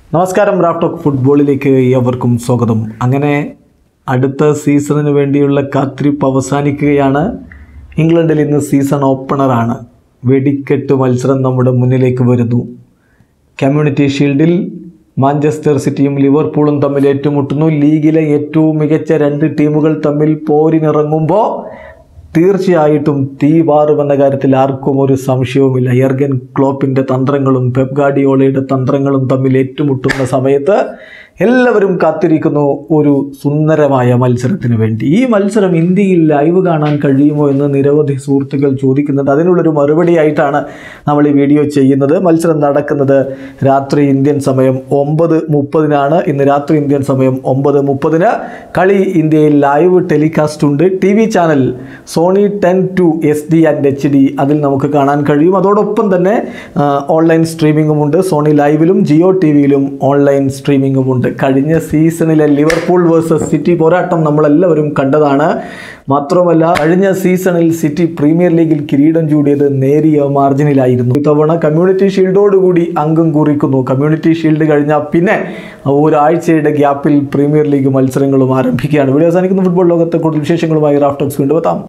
നമസ്കാരം റാഫ്റ്റോക്ക് ഫുട്ബോളിലേക്ക് ഏവർക്കും സ്വാഗതം അങ്ങനെ അടുത്ത സീസണിന് വേണ്ടിയുള്ള കാത്തിരിപ്പ് അവസാനിക്കുകയാണ് ഇംഗ്ലണ്ടിൽ ഇന്ന് സീസൺ ഓപ്പണറാണ് വെടിക്കെട്ട് മത്സരം നമ്മുടെ മുന്നിലേക്ക് വരുന്നു കമ്മ്യൂണിറ്റി ഷീൽഡിൽ മാഞ്ചസ്റ്റർ സിറ്റിയും ലിവർപൂളും തമ്മിൽ ഏറ്റുമുട്ടുന്നു ലീഗിലെ ഏറ്റവും മികച്ച രണ്ട് ടീമുകൾ തമ്മിൽ പോരിനിറങ്ങുമ്പോൾ തീർച്ചയായിട്ടും തീ പാറുമെന്ന കാര്യത്തിൽ ആർക്കും ഒരു സംശയവുമില്ല എർഗൻ ക്ലോപ്പിൻ്റെ തന്ത്രങ്ങളും പെപ് ഗാർഡിയോളയുടെ തന്ത്രങ്ങളും തമ്മിൽ ഏറ്റുമുട്ടുന്ന സമയത്ത് എല്ലാവരും കാത്തിരിക്കുന്നു ഒരു സുന്ദരമായ മത്സരത്തിന് വേണ്ടി ഈ മത്സരം ഇന്ത്യയിൽ ലൈവ് കാണാൻ കഴിയുമോ എന്ന് നിരവധി സുഹൃത്തുക്കൾ ചോദിക്കുന്നുണ്ട് അതിനുള്ളൊരു മറുപടിയായിട്ടാണ് നമ്മൾ ഈ വീഡിയോ ചെയ്യുന്നത് മത്സരം നടക്കുന്നത് രാത്രി ഇന്ത്യൻ സമയം ഒമ്പത് മുപ്പതിനാണ് ഇന്ന് രാത്രി ഇന്ത്യൻ സമയം ഒമ്പത് മുപ്പതിന് കളി ഇന്ത്യയിൽ ലൈവ് ടെലികാസ്റ്റ് ഉണ്ട് T V channel Sony Ten two S D and H D അതിൽ നമുക്ക് കാണാൻ കഴിയും അതോടൊപ്പം തന്നെ ആ, ഓൺലൈൻ സ്ട്രീമിങ്ങും ഉണ്ട് സോണി ലൈവിലും ജിയോ ടി വിയിലും ഓൺലൈൻ സ്ട്രീമിങ്ങും ഉണ്ട് കഴിഞ്ഞ സീസണിലെ ലിവർപൂൾ വേഴ്സസ് സിറ്റി പോരാട്ടം നമ്മളെല്ലാവരും കണ്ടതാണ് മാത്രമല്ല കഴിഞ്ഞ സീസണിൽ സിറ്റി പ്രീമിയർ ലീഗിൽ കിരീടം ചൂടിയത് നേരിയ മാർജിനിലായിരുന്നു ഇത്തവണ കമ്മ്യൂണിറ്റി ഷീൽഡോടുകൂടി അംഗം കുറിക്കുന്നു കമ്മ്യൂണിറ്റി ഷീൽഡ് കഴിഞ്ഞാൽ പിന്നെ ഒരാഴ്ചയുടെ ഗ്യാപ്പിൽ പ്രീമിയർ ലീഗ് മത്സരങ്ങളും ആരംഭിക്കുകയാണ് വീഡിയോ അവസാനിക്കുന്ന ഫുട്ബോൾ ലോകത്തെ കൂടുതൽ വിശേഷങ്ങളുമായി റാഫ്റ്റോക്സ് വീണ്ടും എത്താം